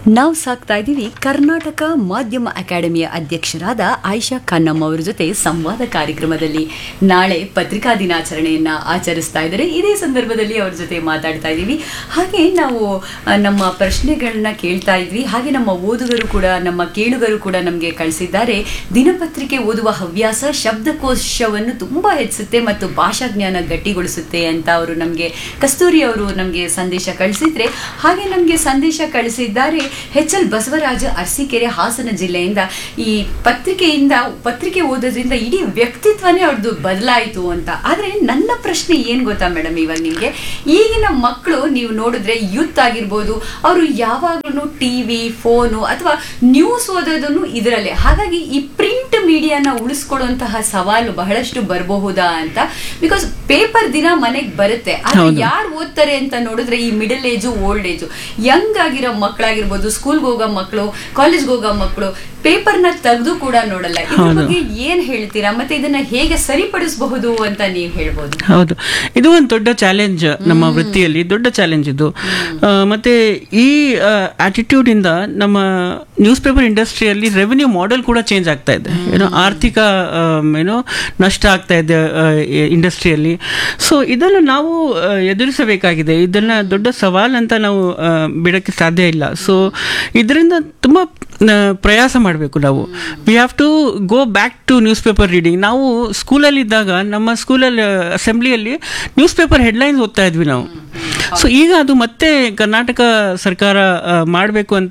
ನಾವು ಸಾಕ್ತಾ ಇದ್ದೀವಿ ಕರ್ನಾಟಕ ಮಾಧ್ಯಮ ಅಕಾಡೆಮಿಯ ಅಧ್ಯಕ್ಷರಾದ ಆಯಿಷಾ ಖಾನಮ್ ಅವರ ಜೊತೆ ಸಂವಾದ ಕಾರ್ಯಕ್ರಮದಲ್ಲಿ ನಾಳೆ ಪತ್ರಿಕಾ ದಿನಾಚರಣೆಯನ್ನ ಆಚರಿಸ್ತಾ ಇದ್ದಾರೆ ಇದೇ ಸಂದರ್ಭದಲ್ಲಿ ಅವ್ರ ಜೊತೆ ಮಾತಾಡ್ತಾ ಇದ್ದೀವಿ ಹಾಗೆ ನಾವು ಆ, ನಮ್ಮ ಪ್ರಶ್ನೆಗಳನ್ನ ಕೇಳ್ತಾ ಇದ್ವಿ ಹಾಗೆ ನಮ್ಮ ಓದುಗರು ಕೂಡ ನಮ್ಮ ಕೇಳುಗರು ಕೂಡ ನಮಗೆ ಕಳಿಸಿದ್ದಾರೆ ದಿನಪತ್ರಿಕೆ ಓದುವ ಹವ್ಯಾಸ ಶಬ್ದಕೋಶವನ್ನು ತುಂಬಾ ಹೆಚ್ಚಿಸುತ್ತೆ ಮತ್ತು ಭಾಷಾ ಜ್ಞಾನ ಗಟ್ಟಿಗೊಳಿಸುತ್ತೆ ಅಂತ ಅವರು ನಮಗೆ ಕಸ್ತೂರಿ ಅವರು ನಮಗೆ ಸಂದೇಶ ಕಳಿಸಿದ್ರೆ ಹಾಗೆ ನಮಗೆ ಸಂದೇಶ ಕಳಿಸಿದ್ದಾರೆ ಎಚ್ ಎಲ್ ಬಸವರಾಜ ಅರಸೀಕೆರೆ ಹಾಸನ ಜಿಲ್ಲೆಯಿಂದ ಈ ಪತ್ರಿಕೆಯಿಂದ ಪತ್ರಿಕೆ ಓದೋದ್ರಿಂದ ಇಡೀ ವ್ಯಕ್ತಿತ್ವನೇ ಅವ್ರದ್ದು ಬದಲಾಯಿತು ಅಂತ ಆದ್ರೆ ನನ್ನ ಪ್ರಶ್ನೆ ಏನ್ ಗೊತ್ತಾ ಮೇಡಮ್ ಇವಾಗ ನಿಮ್ಗೆ ಈಗಿನ ಮಕ್ಕಳು ನೀವು ನೋಡಿದ್ರೆ ಯೂತ್ ಆಗಿರ್ಬೋದು ಅವರು ಯಾವಾಗ್ಲೂ ಟಿವಿ ಫೋನು ಅಥವಾ ನ್ಯೂಸ್ ಓದೋದನ್ನು ಇದರಲ್ಲೇ ಹಾಗಾಗಿ ಈ ಪ್ರಿಂಟ್ ಮೀಡಿಯಾನ ಉಳಿಸ್ಕೊಳ್ಳುವಂತಹ ಸವಾಲು ಬಹಳಷ್ಟು ಬರಬಹುದಾ ಅಂತ ಬಿಕಾಸ್ ಪೇಪರ್ ದಿನ ಮನೆಗೆ ಬರುತ್ತೆ ಆದ್ರೆ ಹೌದು. ಯಾರು ಓದ್ತಾರೆ ಅಂತ ನೋಡಿದ್ರೆ ಈ middle age old age young ಆಗಿರೋ ಮಕ್ಕಳಾಗಿರ್ಬೋದು ಸ್ಕೂಲ್ಗೆ ಹೋಗೋ ಮಕ್ಕಳು ಕಾಲೇಜ್ಗೆ ಹೋಗೋ ಮಕ್ಕಳು ಪೇಪರ್ನ ತೆಗೆದು ಕೂಡ ನೋಡಲ್ಲ ಇದ್ರ ಹೌದು. ಬಗ್ಗೆ ಏನ್ ಹೇಳ್ತೀರಾ ಮತ್ತೆ ಇದನ್ನ ಹೇಗೆ ಸರಿಪಡಿಸಬಹುದು ಅಂತ ನೀವು ಹೇಳ್ಬೋದು ಹೌದು ಇದು ಒಂದು ದೊಡ್ಡ ಚಾಲೆಂಜ್ ನಮ್ಮ ವೃತ್ತಿಯಲ್ಲಿ ದೊಡ್ಡ ಚಾಲೆಂಜ್ ಇದು ಆ, ಮತ್ತೆ ಈ ಆಟಿಟ್ಯೂಡ್ ಇಂದ ನಮ್ಮ ನ್ಯೂಸ್ ಪೇಪರ್ ಇಂಡಸ್ಟ್ರಿಯಲ್ಲಿ ರೆವೆನ್ಯೂ ಮಾಡೆಲ್ ಕೂಡ ಚೇಂಜ್ ಆಗ್ತಾ ಇದೆ ಏನೋ ಆರ್ಥಿಕ ಆಮ್, ಏನೋ ನಷ್ಟ ಆಗ್ತಾ ಇದೆ ಇಂಡಸ್ಟ್ರಿಯಲ್ಲಿ ಸೊ ಇದನ್ನು ನಾವು ಆ, ಎದುರಿಸಬೇಕಾಗಿದೆ ಇದನ್ನ ದೊಡ್ಡ ಸವಾಲ್ ಅಂತ ನಾವು ಆ, ಬಿಡಕ್ಕೆ ಸಾಧ್ಯ ಇಲ್ಲ ಸೊ ಇದರಿಂದ ತುಂಬ ಪ್ರಯಾಸ ಮಾಡಬೇಕು ನಾವು we have to go back to newspaper reading ನಾವು ಸ್ಕೂಲಲ್ಲಿ ಇದ್ದಾಗ ನಮ್ಮ ಸ್ಕೂಲಲ್ಲಿ ಅಸೆಂಬ್ಲಿಯಲ್ಲಿ ನ್ಯೂಸ್ ಪೇಪರ್ ಹೆಡ್ಲೈನ್ಸ್ ಓದ್ತಾ ಇದ್ವಿ ನಾವು ಸೊ ಈಗ ಅದು ಮತ್ತೆ ಕರ್ನಾಟಕ ಸರ್ಕಾರ ಮಾಡಬೇಕು ಅಂತ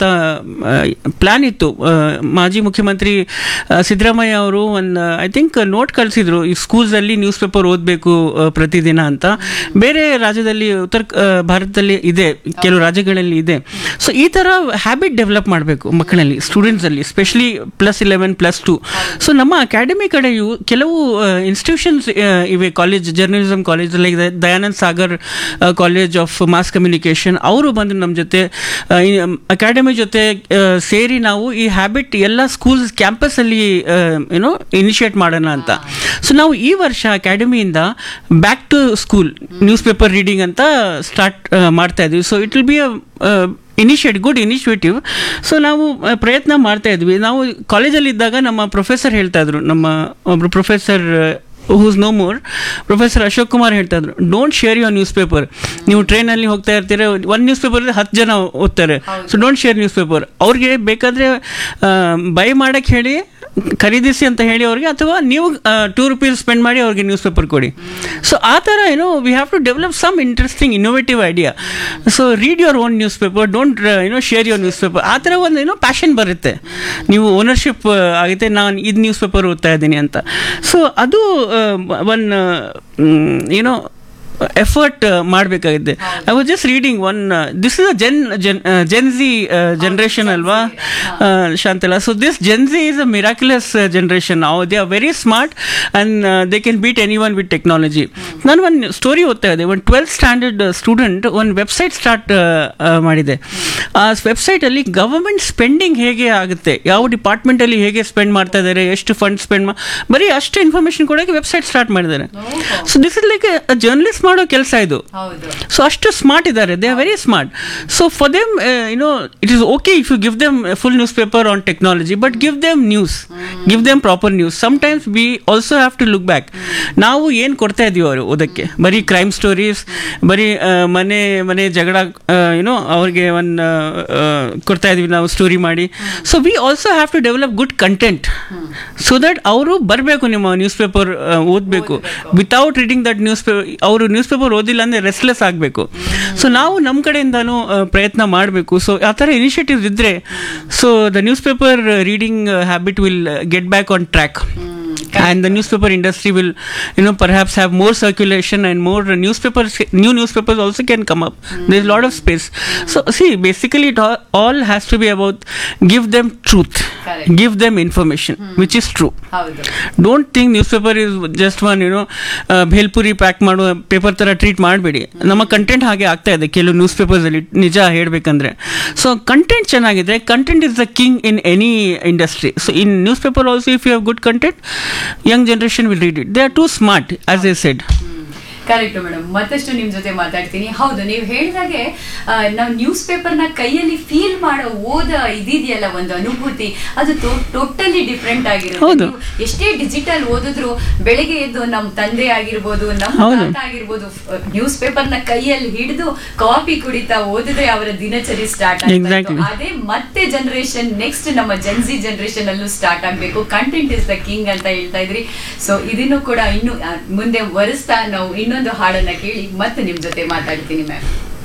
ಪ್ಲಾನ್ ಇತ್ತು ಆ, ಮಾಜಿ ಮುಖ್ಯಮಂತ್ರಿ ಆ, ಸಿದ್ದರಾಮಯ್ಯ ಅವರು ಒಂದು ಐ ಥಿಂಕ್ ನೋಟ್ ಕಳಿಸಿದ್ರು ಈ ಸ್ಕೂಲ್ಸಲ್ಲಿ ನ್ಯೂಸ್ ಪೇಪರ್ ಓದಬೇಕು ಪ್ರತಿದಿನ ಅಂತ ಬೇರೆ ರಾಜ್ಯದಲ್ಲಿ ಉತ್ತರ ಆ, ಭಾರತದಲ್ಲಿ ಇದೆ ಕೆಲವು ರಾಜ್ಯಗಳಲ್ಲಿ ಇದೆ ಸೊ ಈ ಥರ ಹ್ಯಾಬಿಟ್ ಡೆವಲಪ್ ಮಾಡಬೇಕು ಮಕ್ಕಳಲ್ಲಿ ಸ್ಟೂಡೆಂಟ್ಸಲ್ಲಿ specially plus eleven plus two so ನಮ್ಮ ಅಕಾಡೆಮಿ ಕಡೆಯೂ ಕೆಲವು ಇನ್ಸ್ಟಿಟ್ಯೂಷನ್ಸ್ ಇವೆ college journalism college like Dayanand Sagar college of mass communication ಅವರು ಬಂದು ನಮ್ಮ ಜೊತೆ ಅಕಾಡೆಮಿ ಜೊತೆ ಆ, ಸೇರಿ ನಾವು ಈ ಹ್ಯಾಬಿಟ್ ಎಲ್ಲ ಸ್ಕೂಲ್ಸ್ ಕ್ಯಾಂಪಸ್ಸಲ್ಲಿ ಏನೋ ಇನಿಷಿಯೇಟ್ ಮಾಡೋಣ ಅಂತ ಸೊ ನಾವು ಈ ವರ್ಷ ಅಕಾಡೆಮಿಯಿಂದ back to school newspaper reading ಅಂತ ಸ್ಟಾರ್ಟ್ ಮಾಡ್ತಾ ಇದ್ವಿ so it will be a initiate good initiative so ನಾವು ಆ, ಪ್ರಯತ್ನ ಮಾಡ್ತಾ ಇದ್ವಿ ನಾವು ಕಾಲೇಜಲ್ಲಿ ಇದ್ದಾಗ ನಮ್ಮ ಪ್ರೊಫೆಸರ್ ಹೇಳ್ತಾ ಇದ್ರು ನಮ್ಮ ಒಬ್ರು professor who's no more professor Ashok Kumar ಹೇಳ್ತಾ ಇದ್ರು don't share your newspaper ನೀವು ಟ್ರೈನಲ್ಲಿ ಹೋಗ್ತಾ ಇರ್ತೀರ ಒಂದು ನ್ಯೂಸ್ ಪೇಪರ್ ಹತ್ತು ಜನ ಓದ್ತಾರೆ so don't share newspaper ಅವ್ರಿಗೆ ಬೇಕಾದರೆ ಬೈ ಮಾಡಕ್ಕೆ ಹೇಳಿ ಖರೀದಿಸಿ ಅಂತ ಹೇಳಿ ಅವ್ರಿಗೆ ಅಥವಾ ನೀವು ಟೂ ರುಪೀಸ್ ಸ್ಪೆಂಡ್ ಮಾಡಿ ಅವ್ರಿಗೆ ನ್ಯೂಸ್ ಪೇಪರ್ ಕೊಡಿ ಸೊ ಆ ಥರ ಏನೋ we have to develop some interesting innovative idea so read your own newspaper don't ಏನೋ ಶೇರ್ ಯುವರ್ ನ್ಯೂಸ್ ಪೇಪರ್ ಆ ಥರ ಒಂದು ಏನೋ ಪ್ಯಾಷನ್ ಬರುತ್ತೆ ನೀವು ಓನರ್ಶಿಪ್ ಆಗುತ್ತೆ ನಾನು ಇದು ನ್ಯೂಸ್ ಪೇಪರ್ ಓದ್ತಾ ಇದ್ದೀನಿ ಅಂತ ಸೊ ಅದು ಒನ್ ಏನೋ ಎಫರ್ಟ್ ಮಾಡಬೇಕಾಗಿದೆ I was just reading one this is a gen gen gen Z generation ಅಲ್ವಾ Shantala so this gen Z is a miraculous generation ನಾವು they are very smart and they can beat any one with technology ನಾನು ಒಂದು story ಓದ್ತಾ ಇದ್ದೆ ಒಂದು twelfth standard student ಒಂದು website start ಮಾಡಿದೆ ಆ ವೆಬ್ಸೈಟಲ್ಲಿ ಗವರ್ಮೆಂಟ್ ಸ್ಪೆಂಡಿಂಗ್ ಹೇಗೆ ಆಗುತ್ತೆ ಯಾವ ಡಿಪಾರ್ಟ್ಮೆಂಟಲ್ಲಿ ಹೇಗೆ ಸ್ಪೆಂಡ್ ಮಾಡ್ತಾ ಇದ್ದಾರೆ ಎಷ್ಟು ಫಂಡ್ ಸ್ಪೆಂಡ್ ಮಾ ಬರೀ ಅಷ್ಟು ಇನ್ಫಾರ್ಮೇಷನ್ ಕೊಡೋಕ್ಕೆ ವೆಬ್ಸೈಟ್ ಸ್ಟಾರ್ಟ್ ಮಾಡಿದ್ದಾರೆ so this is like journalist ಮಾಡೋ ಕೆಲಸ ಇದು ಹೌದು ಸೊ ಅಷ್ಟು ಸ್ಮಾರ್ಟ್ ಇದ್ದಾರೆ they are very smart so for them you know it is okay if you give them full newspaper on technology but give them news give them proper news sometimes we also have to look back ನಾವು ಏನು ಕೊಡ್ತಾ ಇದೀವಿ ಅವರು ಓದಕ್ಕೆ ಬರೀ crime stories ಬರೀ ಆ, ಮನೆ ಮನೆ ಜಗಳ ಯುನೋ ಅವ್ರಿಗೆ ಒಂದು ಕೊಡ್ತಾ ಇದೀವಿ ನಾವು ಸ್ಟೋರಿ ಮಾಡಿ so we also have to develop good content so that ಅವರು ಬರಬೇಕು ನಿಮ್ಮ ನ್ಯೂಸ್ ಪೇಪರ್ ಓದಬೇಕು without reading that newspaper ಅವರು ನ್ಯೂಸ್ ಪೇಪರ್ ಓದಿಲ್ಲ ಅಂದರೆ ರೆಸ್ಲೆಸ್ ಆಗಬೇಕು ಸೊ ನಾವು ನಮ್ಮ ಕಡೆಯಿಂದನೂ ಆ, ಪ್ರಯತ್ನ ಮಾಡಬೇಕು ಸೊ ಆ ಥರ ಇನಿಷಿಯೇಟಿವ್ಸ್ ಇದ್ದರೆ so the newspaper reading habit will get back on track and the newspaper industry will you know perhaps have more circulation and more newspapers new newspapers also can come up there's a lot of space so see basically it all, all has to be about give them truth Correct. give them information which is true ಹೌದು don't think newspaper is just one you know bhelpuri pack ಮಾಡುವ paper ಥರ treat ಮಾಡಬೇಡಿ ನಮ್ಮ content ಹಾಗೆ ಆಗ್ತಾ ಇದೆ ಕೆಲವು news ಪೇಪರ್ಸಲ್ಲಿ ನಿಜ ಹೇಳಬೇಕಂದ್ರೆ ಸೊ ಕಂಟೆಂಟ್ ಚೆನ್ನಾಗಿದೆ content is the king in any industry so in newspaper also if you have good content young generation will read it they are too smart as a said correct madam ಮತ್ತಷ್ಟು ನಿಮ್ ಜೊತೆ ಮಾತಾಡ್ತೀನಿ ಹೌದು ನೀವು ಹೇಳಿದಾಗೆ ಆ, ನಾವು news ಪೇಪರ್ನ ಕೈಯಲ್ಲಿ ಫೀಲ್ ಮಾಡೋ ಓದ ಇದಿದೆಯಲ್ಲ ಒಂದು ಅನುಭೂತಿ ಅದು ಟೋಟಲಿ ಡಿಫ್ರೆಂಟ್ ಆಗಿರುತ್ತೆ ಹೌದು. ನೀವು ಎಷ್ಟೇ ಡಿಜಿಟಲ್ ಓದಿದ್ರು ಬೆಳಿಗ್ಗೆ ಎದ್ದು ನಮ್ಮ ತಂದೆ ಆಗಿರ್ಬೋದು ನಮ್ಮ ಹೌದು. ತಾತ ಆಗಿರ್ಬೋದು ನ್ಯೂಸ್ ಪೇಪರ್ನ ಕೈಯಲ್ಲಿ ಹಿಡಿದು ಕಾಫಿ ಕುಡಿತಾ ಓದಿದ್ರೆ ಅವರ ದಿನಚರಿ ಸ್ಟಾರ್ಟ್ Exactly. ಅದೇ ಮತ್ತೆ ಜನರೇಷನ್ ನೆಕ್ಸ್ಟ್ ನಮ್ಮ ಜನ್ಸಿ ಜನರೇಷನ್ ಅಲ್ಲೂ ಸ್ಟಾರ್ಟ್ ಆಗ್ಬೇಕು ಕಂಟೆಂಟ್ ಇಸ್ ದ ಕಿಂಗ್ ಅಂತ ಹೇಳ್ತಾ ಇದ್ರಿ ಸೊ ಇದನ್ನು ಕೂಡ ಇನ್ನು ಆ, ಮುಂದೆ ವರಿಸ್ತಾ ನಾವು ಇನ್ನೊಂದು ಹಾಡನ್ನ ಕೇಳಿ ಮತ್ತೆ ನಿಮ್ ಜೊತೆ ಮಾತಾಡ್ತೀನಿ ಮ್ಯಾಮ್